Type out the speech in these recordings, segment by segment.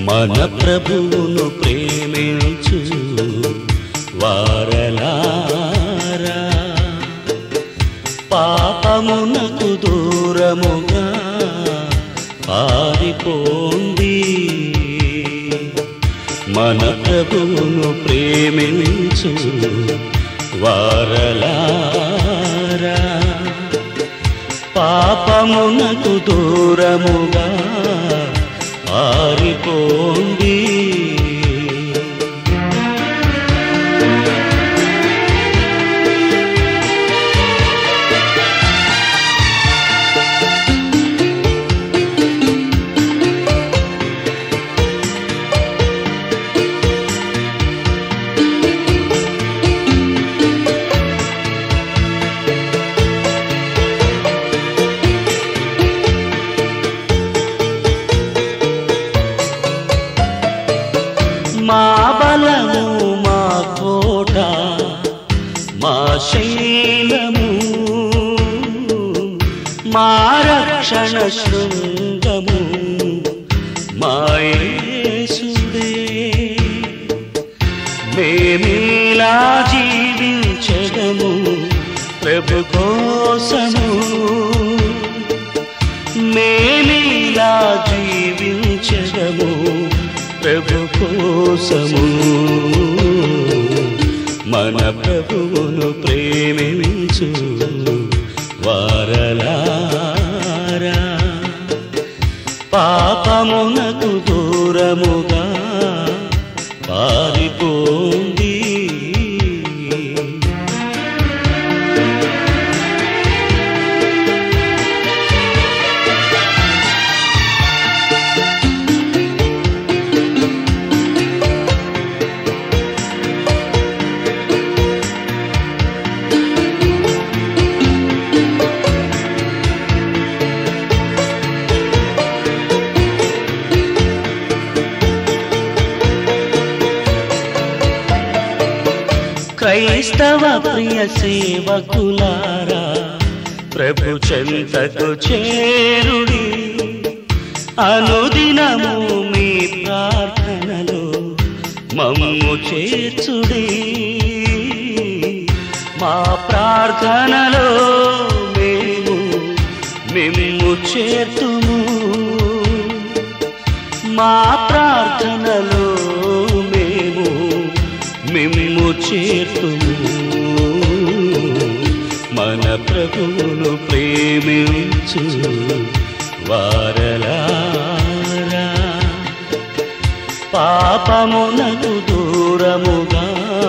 మన ప్రభువును ప్రేమించు వారలారా పాపమునకు దూరముగా పారిపోండి మన ప్రభువును ప్రేమించు వారలారా పాపమునకు దూరముగా పారిపోండి మా బలము మా కోట మా శైలము మా రక్షణ శృంగము మా యేసుడే మేమీలా జీవించడము ప్రభు కోసము మేమీలా జీవించడము ప్రభు కోసము మన ప్రభువును ప్రేమించు వారలారా పాపమునకు దూరముగా పారిపోండి క్రైస్తవ ప్రియ సేవకులారా ప్రభు చెంతకు చేరుడి అనుదినము మీ ప్రార్థనలో మమ్ము చేర్చుడి మా ప్రార్థనలో మేము మిమ్ము చేర్తుము మా ప్రార్థనలో మేము మిమ్ము చేర్తుము మన ప్రభువును ప్రేమించు వారలారా పాపమునకు దూరముగా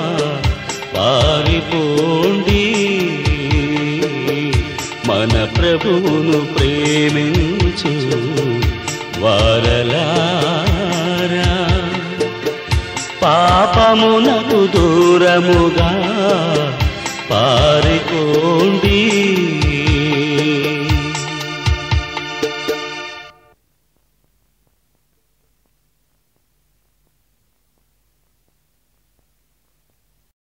పారిపోండి మన ప్రభువును ప్రేమించు వారలారా పాపమునకు దూరముగా పారిపోండి